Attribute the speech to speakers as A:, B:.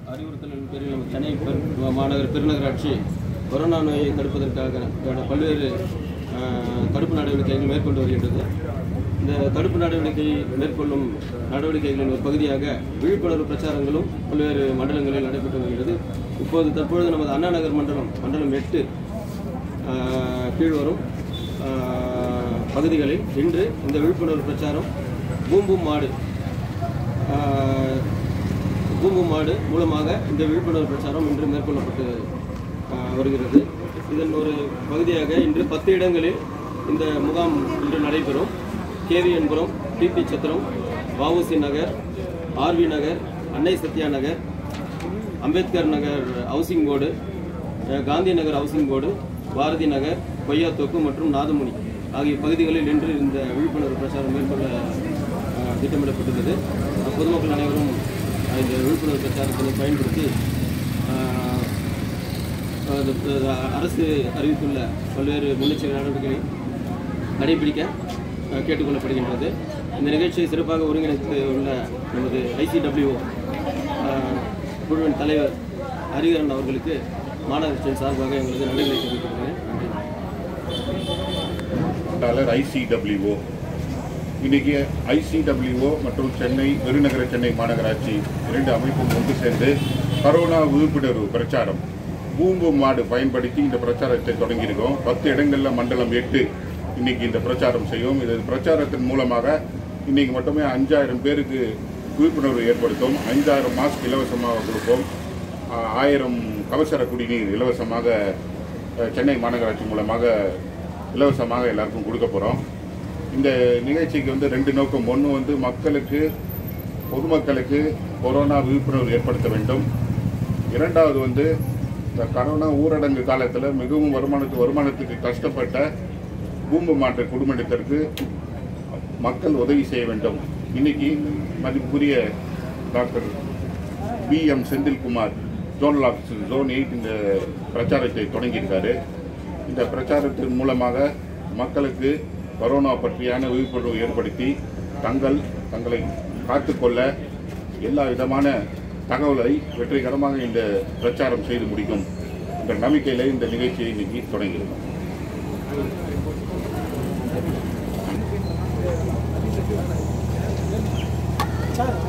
A: அறிவுறுத்தலின் பேரில் நம்ம சென்னை பெரு- மாநகர பெருநகராட்சி கொரோனா நோயை தடுப்பதற்காக பல்வேறு ஆஹ், தடுப்பு நடவடிக்கைகள் மேற்கொண்டு வருகின்றது இந்த தடுப்பு நடவடிக்கை மேற்கொள்ளும் நடவடிக்கைகளின் ஒரு பகுதியாக விழிப்புணர்வு பிரச்சாரங்களும் பல்வேறு மண்டலங்களில் நடைபெற்று வருகிறது இப்போது தற்பொழுது நமது அண்ணா நகர் மண்டலம் மண்டலம் எட்டு ஆஹ், கீழ் வரும் ஆஹ், பகுதிகளில் இன்று இந்த விழிப்புணர்வு பிரச்சாரம் பூம்பும் மாடு ஆஹ், பூம்பும் மாடு மூலமாக இந்த விழிப்புணர்வு பிரச்சாரம் இன்று மேற்கொள்ளப்பட்டு ஆஹ், வருகிறது இதன் ஒரு பகுதியாக இன்று பத்து இடங்களில் இந்த முகாம் இன்று நடைபெறும் KVN Puram TP Chathiram VOC Nagar RV Nagar Annai Sathya Nagar Ambedkar Nagar housing board அஹ், காந்தி நகர் ஹவுசிங் போர்டு பாரதி நகர் கொய்யாத்தோப்பு மற்றும் நாதமுனி ஆகிய பகுதிகளில் இன்று இந்த விழிப்புணர்வு பிரச்சாரம் மேற்கொள்ள அஹ், திட்டமிடப்பட்டுள்ளது அஹ், பொதுமக்கள் அனைவரும் அஹ், இந்த விழிப்புணர்வு பிரச்சாரத்தினை பயன்படுத்தி அஹ், அது, அஹ், அரசு அறிவித்துள்ள பல்வேறு முன்னெச்சரிக்கை நடவடிக்கைகளை கடைபிடிக்க அஹ், கேட்டுக்கொள்ளப்படுகின்றது இந்த நிகழ்ச்சியை சிறப்பாக ஒருங்கிணைத்து உள்ள நமது ஐசிடபிள்யூ குழுவின் தலைவர் ஹரிகரன் அவர்களுக்கு மாநகராட்சியின் சார்பாக எங்களது நன்றிகளை தெரிவித்துக் கொள்கிறேன் நன்றி
B: டாலர் ஐசிடபிள்யூஓ இன்னைக்கு ஐசிடபிள்யூஓ மற்றும் சென்னை பெருநகர சென்னை மாநகராட்சி இரண்டு அமைப்பும் ஒன்று சேர்ந்து கரோனா விழிப்புணர்வு பிரச்சாரம் பூம்பு மாடு பயன்படுத்தி இந்த பிரச்சாரத்தை தொடங்கியிருக்கோம் பத்து இடங்களில் மண்டலம் எட்டு இன்னைக்கு இந்த பிரச்சாரம் செய்யும் இது பிரச்சாரத்தின் மூலமாக இன்னைக்கு மட்டுமே அஞ்சாயிரம் பேருக்கு விழிப்புணர்வு ஏற்படுத்தும் ஐந்தாயிரம் மாஸ்க் இலவசமாக கொடுப்போம் ஆ- ஆயிரம் கவசர குடிநீர் இலவசமாக அஹ், சென்னை மாநகராட்சி மூலமாக இலவசமாக எல்லாருக்கும் கொடுக்க போகிறோம் இந்த நிகழ்ச்சிக்கு வந்து ரெண்டு நோக்கம் ஒன்று வந்து மக்களுக்கு பொதுமக்களுக்கு கொரோனா விழிப்புணர்வு ஏற்படுத்த வேண்டும் இரண்டாவது வந்து இந்த கரோனா ஊரடங்கு காலத்தில் மிகவும் வருமானத்து வருமானத்துக்கு கஷ்டப்பட்ட பூம்பு மாற்ற குடும்பத்திற்கு மக்கள் உதவி செய்ய வேண்டும் இன்னைக்கு மதிப்புக்குரிய doctor P M Senthilkumar zonal officer zone eight இந்த பிரச்சாரத்தை தொடங்கியிருக்காரு இந்த பிரச்சாரத்தின் மூலமாக மக்களுக்கு கொரோனா பற்றியான விழிப்புணர்வு ஏற்படுத்தி தங்கள் தங்களை காத்துக்கொள்ள எல்லா விதமான தகவலை வெற்றிகரமாக இந்த பிரச்சாரம் செய்து முடிக்கும் என்ற நம்பிக்கையில் இந்த நிகழ்ச்சியை இன்னைக்கு தொடங்கியிருக்கோம்
C: சார்